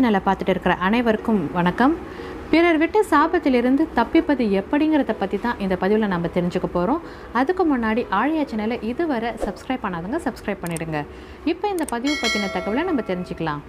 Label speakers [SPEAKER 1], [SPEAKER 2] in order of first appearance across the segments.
[SPEAKER 1] சேனலை பார்த்துட்டு இருக்கிற அனைவருக்கும் வணக்கம் பிறர் விட்டு சாபத்திலிருந்து தப்பிப்பது எப்படிங்கிறத பற்றி தான் இந்த பதிவில் நம்ம தெரிஞ்சுக்க போகிறோம் அதுக்கு முன்னாடி ஆழியா சேனலை இதுவரை சப்ஸ்கிரைப் பண்ணாதவங்க சப்ஸ்கிரைப் பண்ணிடுங்க இப்போ இந்த பதிவு பற்றின தகவலை நம்ம தெரிஞ்சுக்கலாம்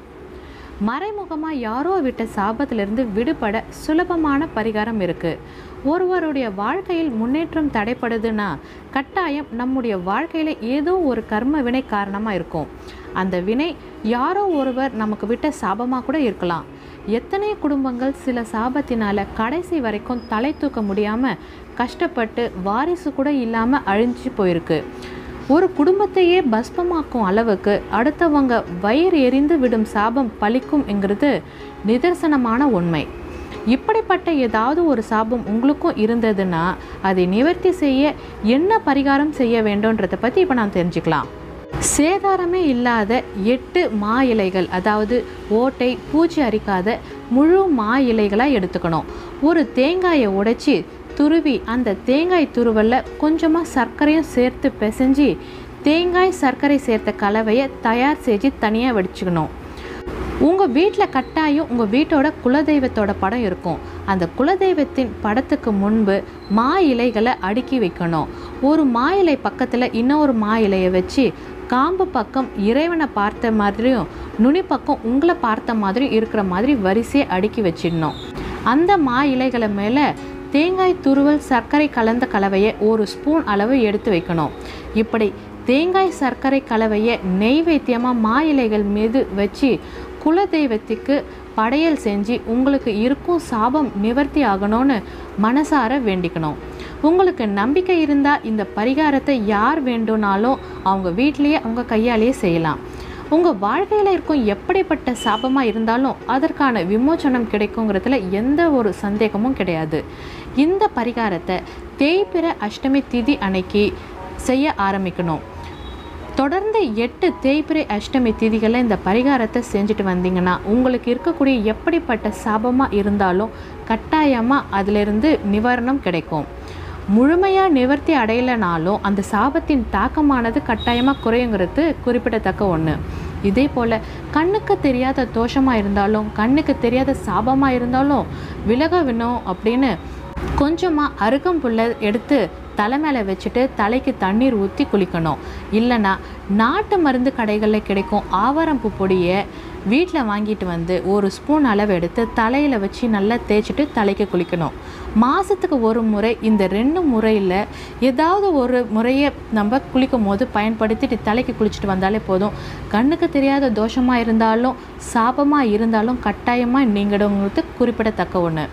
[SPEAKER 1] மறைமுகமாக யாரோ விட்ட சாபத்திலிருந்து விடுபட சுலபமான பரிகாரம் இருக்குது ஒருவருடைய வாழ்க்கையில் முன்னேற்றம் தடைப்படுதுன்னா கட்டாயம் நம்முடைய வாழ்க்கையில் ஏதோ ஒரு கர்ம வினை காரணமாக இருக்கும் அந்த வினை யாரோ ஒருவர் நமக்கு விட்ட சாபமாக கூட இருக்கலாம் எத்தனை குடும்பங்கள் சில சாபத்தினால கடைசி வரைக்கும் தலை தூக்க முடியாமல் கஷ்டப்பட்டு வாரிசு கூட இல்லாமல் அழிஞ்சு போயிருக்கு ஒரு குடும்பத்தையே பஸ்பமாக்கும் அளவுக்கு அடுத்தவங்க வயிறு எரிந்து விடும் சாபம் பலிக்கும் என்கிறது நிதர்சனமான உண்மை இப்படிப்பட்ட ஏதாவது ஒரு சாபம் உங்களுக்கும் இருந்ததுன்னா அதை நிவர்த்தி செய்ய என்ன பரிகாரம் செய்ய வேண்டும்ன்றதை பற்றி இப்போ நான் தெரிஞ்சுக்கலாம் சேதாரமே இல்லாத எட்டு மா இலைகள் அதாவது ஓட்டை பூச்சி அரிக்காத முழு மா இலைகளாக எடுத்துக்கணும் ஒரு தேங்காயை உடைச்சி துருவி அந்த தேங்காய் துருவலில் கொஞ்சமாக சர்க்கரையும் சேர்த்து பிசைஞ்சு தேங்காய் சர்க்கரை சேர்த்த கலவையை தயார் செஞ்சு தனியாக வடிச்சுக்கணும் உங்கள் வீட்டில் கட்டாயம் உங்கள் வீட்டோட குலதெய்வத்தோட படம் இருக்கும் அந்த குலதெய்வத்தின் படத்துக்கு முன்பு மா இலைகளை அடுக்கி வைக்கணும் ஒரு மா இலை பக்கத்தில் இன்னொரு மா இலையை வச்சு காம்பு பக்கம் இறைவனை பார்த்த மாதிரியும் நுனி பக்கம் உங்களை பார்த்த மாதிரியும் இருக்கிற மாதிரி வரிசையை அடுக்கி வச்சிடணும் அந்த மா இலைகளை மேலே தேங்காய் துருவல் சர்க்கரை கலந்த கலவையை ஒரு ஸ்பூன் அளவு எடுத்து வைக்கணும் இப்படி தேங்காய் சர்க்கரை கலவையை நெய்வேத்தியமாக மா இலைகள் மீது வச்சு குலதெய்வத்துக்கு படையல் செஞ்சு உங்களுக்கு இருக்கும் சாபம் நிவர்த்தி ஆகணும்னு மனசார வேண்டிக்கணும் உங்களுக்கு நம்பிக்கை இருந்தால் இந்த பரிகாரத்தை யார் வேண்டும்னாலும் அவங்க வீட்லேயே அவங்க கையாலேயே செய்யலாம் உங்கள் வாழ்க்கையில் இருக்கும் எப்படிப்பட்ட சாபமாக இருந்தாலும் அதற்கான விமோச்சனம் கிடைக்குங்கிறதுல எந்த ஒரு சந்தேகமும் கிடையாது இந்த பரிகாரத்தை தேய்பிற அஷ்டமி திதி அன்னைக்கு செய்ய ஆரம்பிக்கணும் தொடர்ந்து எட்டு தேய்பிரை அஷ்டமி திதிகளில் இந்த பரிகாரத்தை செஞ்சுட்டு வந்தீங்கன்னா உங்களுக்கு இருக்கக்கூடிய எப்படிப்பட்ட சாபமாக இருந்தாலும் கட்டாயமாக அதிலிருந்து நிவாரணம் கிடைக்கும் முழுமையாக நிவர்த்தி அடையலைனாலும் அந்த சாபத்தின் தாக்கமானது கட்டாயமாக குறையுங்கிறது குறிப்பிடத்தக்க ஒன்று இதே போல் கண்ணுக்கு தெரியாத தோஷமாக இருந்தாலும் கண்ணுக்கு தெரியாத சாபமாக இருந்தாலும் விலக வேணும் அப்படின்னு கொஞ்சமாக அருகம்புல்லை எடுத்து தலை மேலே வச்சுட்டு தலைக்கு தண்ணீர் ஊற்றி குளிக்கணும் இல்லைன்னா நாட்டு மருந்து கடைகளில் கிடைக்கும் ஆவாரம்பூ பொடியை வீட்டில் வாங்கிட்டு வந்து ஒரு ஸ்பூன் அளவு எடுத்து தலையில் வச்சு நல்லா தேய்ச்சிட்டு தலைக்கு குளிக்கணும் மாதத்துக்கு ஒரு முறை இந்த ரெண்டு முறையில் ஏதாவது ஒரு முறையை நம்ம குளிக்கும் போது பயன்படுத்திட்டு தலைக்கு குளிச்சுட்டு வந்தாலே போதும் கண்ணுக்கு தெரியாத தோஷமாக இருந்தாலும் சாபமாக இருந்தாலும் கட்டாயமாக நீங்கிடுங்கிறது குறிப்பிடத்தக்க ஒன்று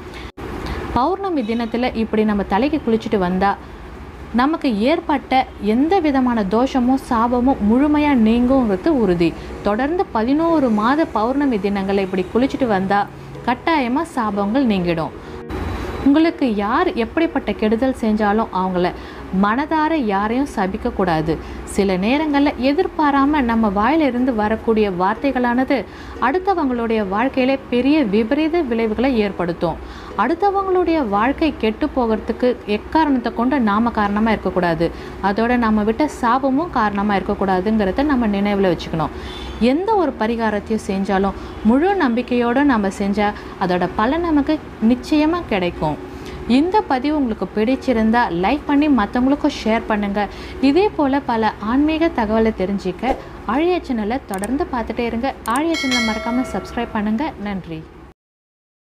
[SPEAKER 1] பௌர்ணமி தினத்தில் இப்படி நம்ம தலைக்கு குளிச்சுட்டு வந்தால் நமக்கு ஏற்பட்ட எந்த விதமான தோஷமும் சாபமும் முழுமையாக நீங்குங்கிறது உறுதி தொடர்ந்து பதினோரு மாத பௌர்ணமி தினங்களை இப்படி குளிச்சுட்டு வந்தால் கட்டாயமாக சாபங்கள் நீங்கிடும் உங்களுக்கு யார் எப்படிப்பட்ட கெடுதல் செஞ்சாலும் அவங்கள மனதார யாரையும் சபிக்கக்கூடாது சில நேரங்களில் எதிர்பாராமல் நம்ம வாயிலிருந்து வரக்கூடிய வார்த்தைகளானது அடுத்தவங்களுடைய வாழ்க்கையிலே பெரிய விபரீத விளைவுகளை ஏற்படுத்தும் அடுத்தவங்களுடைய வாழ்க்கை கெட்டு போகிறதுக்கு எக்காரணத்தை கொண்டு நாம் காரணமாக இருக்கக்கூடாது அதோட நம்ம விட்ட சாபமும் காரணமாக இருக்கக்கூடாதுங்கிறத நம்ம நினைவில் வச்சுக்கணும் எந்த ஒரு பரிகாரத்தையும் செஞ்சாலும் முழு நம்பிக்கையோடு நம்ம செஞ்சால் அதோட பலன் நமக்கு நிச்சயமாக கிடைக்கும் இந்த பதிவு உங்களுக்கு பிடிச்சிருந்தா லைக் பண்ணி மற்றவங்களுக்கும் ஷேர் பண்ணுங்கள் இதே போல் பல ஆன்மீக தகவலை தெரிஞ்சிக்க ஆழியா சேனலை தொடர்ந்து பார்த்துட்டே இருங்க ஆழியா சேனலை மறக்காமல் சப்ஸ்கிரைப் பண்ணுங்கள் நன்றி